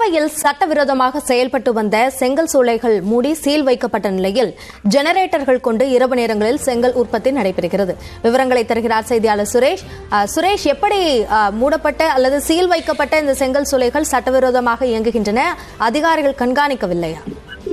கோவையில் சட்டவிரோதமாக செயல்பட்டு வந்த செங்கல் சூளைகள் மூடி சீல் வைக்கப்பட்ட நிலையில் ஜெனரேட்டர்கள் கொண்டு இரவு நேரங்களில் செங்கல் உற்பத்தி நடைபெறுகிறது விவரங்களை தருகிறார் செய்தியாளர் சுரேஷ் அஹ், சுரேஷ் எப்படி அஹ், மூடப்பட்ட அல்லது சீல் வைக்கப்பட்ட இந்த செங்கல் சூளைகள் சட்டவிரோதமாக இயங்குகின்றன அதிகாரிகள் கண்காணிக்கவில்லையா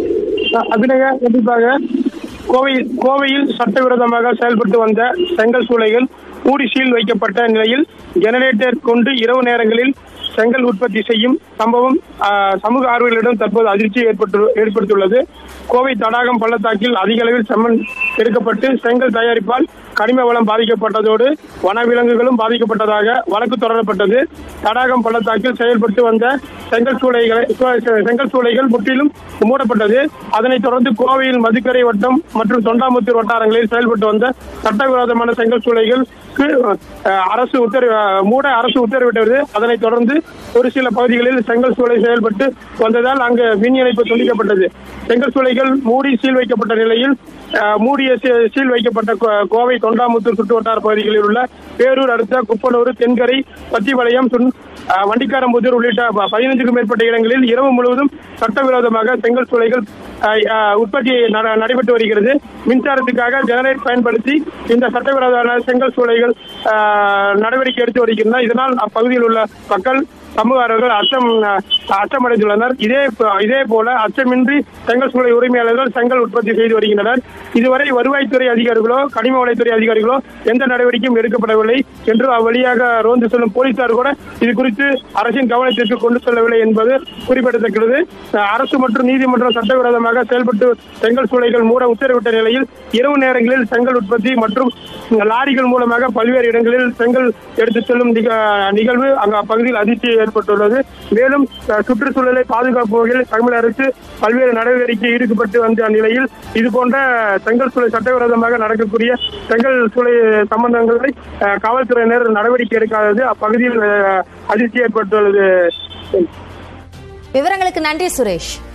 அபிநயா கண்டிப்பாக கோவை கோவையில் சட்டவிரோதமாக செயல்பட்டு வந்த செங்கல் சூளைகள் மூடி சீல் வைக்கப்பட்ட நிலையில் ஜெனரேட்டர் கொண்டு இரவு நேரங்களில் செங்கல் உற்பத்தி செய்யும் சம்பவம் ஆஹ், சமூக ஆர்வலர்களிடம் தற்போது அதிர்ச்சி ஏற்பட்டு ஏற்படுத்தியுள்ளது கோவை தடாகம் பள்ளத்தாக்கில் அதிக அளவில் செம்மண் எடுக்கப்பட்டு செங்கல் தயாரிப்பால் கனிம வளம் பாதிக்கப்பட்டதோடு வனவிலங்குகளும் பாதிக்கப்பட்டதாக வழக்கு தொடரப்பட்டது தடாகம் பள்ளத்தாக்கில் செயல்பட்டு வந்த செங்கல் சூளைகளை செங்கல் சூளைகள் முற்றிலும் மூடப்பட்டது அதனைத் தொடர்ந்து கோவையில் மதுக்கரை வட்டம் மற்றும் தொண்டாமுத்தூர் வட்டாரங்களில் செயல்பட்டு வந்த சட்டவிரோதமான செங்கல் சூளைகளுக்கு அஹ், அரசு உத்தரவு அஹ், மூட அரசு உத்தரவிட்டது அதனைத் தொடர்ந்து ஒரு சில பகுதிகளில் செங்கல் சூளை செயல்பட்டு வந்ததால் அங்கு மின் இணைப்பு துண்டிக்கப்பட்டது செங்கல் சூளைகள் மூடி சீல் வைக்கப்பட்ட நிலையில் அஹ், மூடிய சீ- சீல் வைக்கப்பட்ட கோ- கோவை தொண்டாமுத்தூர் சுற்றுவட்டார பகுதிகளில் உள்ள பேரூர் அடுத்த குப்பனூர் தென்கரை பத்திபாளையம் சுன்- அஹ், வண்டிக்காரம்புதூர் உள்ளிட்ட ப- பதினைந்துக்கும் மேற்பட்ட இடங்களில் இரவு முழுவதும் சட்டவிரோதமாக செங்கல் சூளைகள் அஹ், அஹ், உற்பத்தி நட- நடைபெற்று வருகிறது மின்சாரத்துக்காக ஜெனரேட் பயன்படுத்தி இந்த சட்டவிரோத செங்கல் சூளைகள் அஹ், நடவடிக்கை எடுத்து வருகின்றன இதனால் அப்பகுதியில் உள்ள மக்கள் சமூக ஆர்வலர்கள் அச்சம் அஹ், அச்சமடைந்துள்ளனர் இதே ப- இதே போல அச்சமின்றி செங்கல் சூளை உரிமையாளர்கள் செங்கல் உற்பத்தி செய்து வருகின்றனர் இதுவரை வருவாய்த்துறை அதிகாரிகளோ கனிம வளத்துறை அதிகாரிகளோ எந்த நடவடிக்கையும் எடுக்கப்படவில்லை என்று அவ்வழியாக ரோந்து செல்லும் போலீசார் கூட இது குறித்து அரசின் கவனத்திற்கு கொண்டு செல்லவில்லை என்பது குறிப்பிடத்தக்கது அஹ், அரசு மற்றும் நீதிமன்றம் சட்டவிரோதமாக செயல்பட்டு செங்கல் சூளைகள் மூட உத்தரவிட்ட நிலையில் இரவு நேரங்களில் செங்கல் உற்பத்தி மற்றும் லாரிகள் மூலமாக பல்வேறு இடங்களில் செங்கல் எடுத்து செல்லும் நிக- நிகழ்வு அங்கு அப்பகுதியில் அதிர்ச்சி ஏற்பட்டுள்ளது மேலும் அஹ், சுற்றுச்சூழலை பாதுகாப்பு வகையில் தமிழக அரசு பல்வேறு நடவடிக்கை ஈடுபட்டு வந்த நிலையில் இது போன்ற செங்கல் சூளை சட்டவிரோதமாக நடக்கக்கூடிய செங்கல் சூளை சம்பந்தங்களை அஹ், காவல்துறையினர் நடவடிக்கை எடுக்காதது அப்பகுதியில் அஹ், அதிர்ச்சி ஏற்பட்டுள்ளது விவரங்களுக்கு நன்றி சுரேஷ்